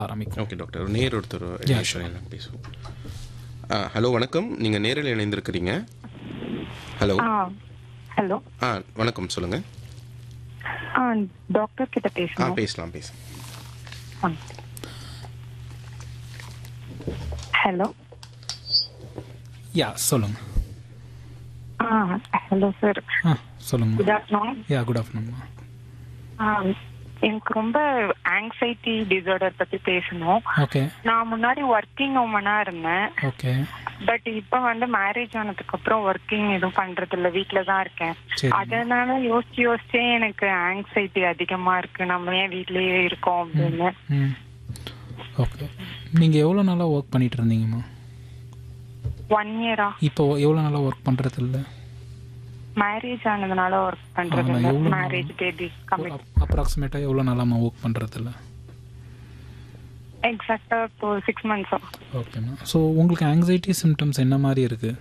ஆரம்பிக்கும் okay doctor ஒரு நேர் ஒருத்தர் இனிஷியல் என்ன பேசுவோம் ஆ ஹலோ வணக்கம் நீங்கள் நேரில் இணைந்திருக்கிறீங்க ஹலோ ஆ ஹலோ ஆ வணக்கம் சொல்லுங்கள் ஆ டாக்டர் கிட்ட ஆ பேசணும் பேசலாம் பேசலாம் ஹலோ யா சொல்லுங்க ஆ ஹலோ சார் ஆ சொல்லுங்க good afternoon yeah good afternoon எனக்கு ரொம்ப ஆங்ஸைட்டி டிசார்டர் பத்தி பேசணும் ஓகே நான் முன்னாடி ஒர்க்கிங் உமனா இருந்தேன் ஓகே பட் இப்ப வந்து மேரேஜ் ஆனதுக்கு அப்புறம் ஒர்க்கிங் எதுவும் பண்றது இல்ல வீட்ல தான் இருக்கேன் சரி அதனால யோசிச்சு யோசிச்சே எனக்கு ஆங்ஸைட்டி அதிகமா இருக்கு நம்ம ஏன் வீட்லயே இருக்கோம் அப்படின்னு ம் ஓகே நீங்கள் எவ்வளோ நாளாக ஒர்க் பண்ணிட்டு இருந்தீங்கம்மா ஒன் இயரா இப்போ எவ்வளோ நாளாக ஒர்க் பண்ணுறது இல்லை மேரேஜ் ஆனதுனால ஒர்க் பண்றது ஆனா இல்ல எவ்வளவு மேரேஜ் பேபி கம்மி அப்ராக்சிமேட்டாக எவ்வளோ நாளாம்மா ஒர்க் பண்ணுறது இல்லை எக்ஸாக்டா இப்போ சிக்ஸ் மந்த்ஸா ஓகேம்மா ஸோ உங்களுக்கு ஆங்ஸைட்டி சிம்டம்ஸ் என்ன மாதிரி இருக்குது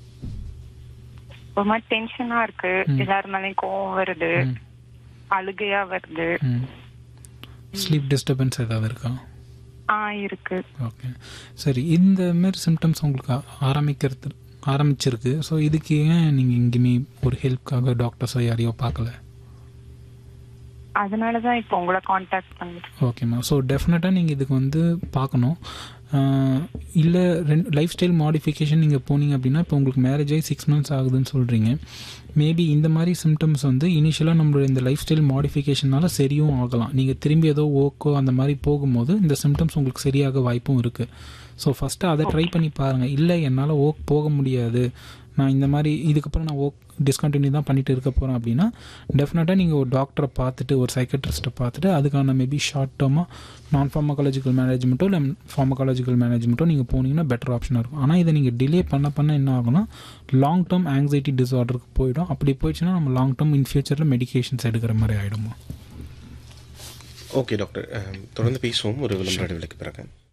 ஒரு மாதிரி டென்ஷனா இருக்கு எல்லாரும் மேலயும் கோவம் வருது ம் அழுகையா வருது ம் ஸ்லீப் டிஸ்டர்பன்ஸ் ஏதாவது இருக்கா ஆ இருக்கு ஓகே சரி இந்த மாதிரி சிம்டம்ஸ் உங்களுக்கு ஆ- ஆரம்பிக்கிறது ஆரம்பிச்சிருக்கு ஸோ இதுக்கு ஏன் நீங்கள் எங்கேயுமே ஒரு ஹெல்ப்காக டாக்டர்ஸோ யாரையோ பார்க்கல அதனாலதான் இப்போ உங்களை காண்டாக்ட் பண்ணுது ஓகேம்மா ஸோ டெஃபினட்டாக நீங்கள் இதுக்கு வந்து பார்க்கணும் இல்லை ரெண்டு லைஃப் ஸ்டைல் மாடிஃபிகேஷன் நீங்கள் போனீங்க அப்படின்னா இப்போ உங்களுக்கு மேரேஜ் ஆகி சிக்ஸ் மந்த்ஸ் ஆகுதுன்னு சொல்கிறீங்க மேபி இந்த மாதிரி சிம்டம்ஸ் வந்து இனிஷியலாக நம்மளோட இந்த லைஃப் ஸ்டைல் மாடிஃபிகேஷனால சரியும் ஆகலாம் நீங்கள் திரும்பி ஏதோ ஓக்கோ அந்த மாதிரி போகும்போது இந்த சிம்டம்ஸ் உங்களுக்கு சரியாக வாய்ப்பும் இருக்குது ஸோ ஃபஸ்ட்டு அதை ட்ரை பண்ணி பாருங்கள் இல்லை என்னால் ஓக் போக முடியாது நான் இந்த மாதிரி இதுக்கப்புறம் நான் ஓக் டிஸ்கண்டினியூ தான் பண்ணிட்டு இருக்க போகிறேன் அப்படின்னா டெஃபினட்டாக நீங்கள் ஒரு டாக்டரை பார்த்துட்டு ஒரு சைக்கட்ரிஸ்ட்டை பார்த்துட்டு அதுக்கான மேபி ஷார்ட் டேர்மாக நான் ஃபார்மகாலஜிக்கல் மேனேஜ்மெண்ட்டோ இல்லை ஃபார்மகாலஜிக்கல் மேனேஜ்மெண்ட்டோ நீங்கள் போனீங்கன்னா பெட்டர் ஆப்ஷனாக இருக்கும் ஆனால் இதை நீங்கள் டிலே பண்ண பண்ண என்ன ஆகும்னா லாங் டேர்ம் ஆங்ஸைட்டி டிஸார்டருக்கு போயிடும் அப்படி போயிடுச்சுன்னா நம்ம லாங் டேர்ம் இன் ஃபியூச்சரில் மெடிகேஷன்ஸ் எடுக்கிற மாதிரி ஆகிடுமா ஓகே டாக்டர் அம், தொடர்ந்து பேசுவோம் ஒரு விளம்பர இடைவெளிக்கு பிறகு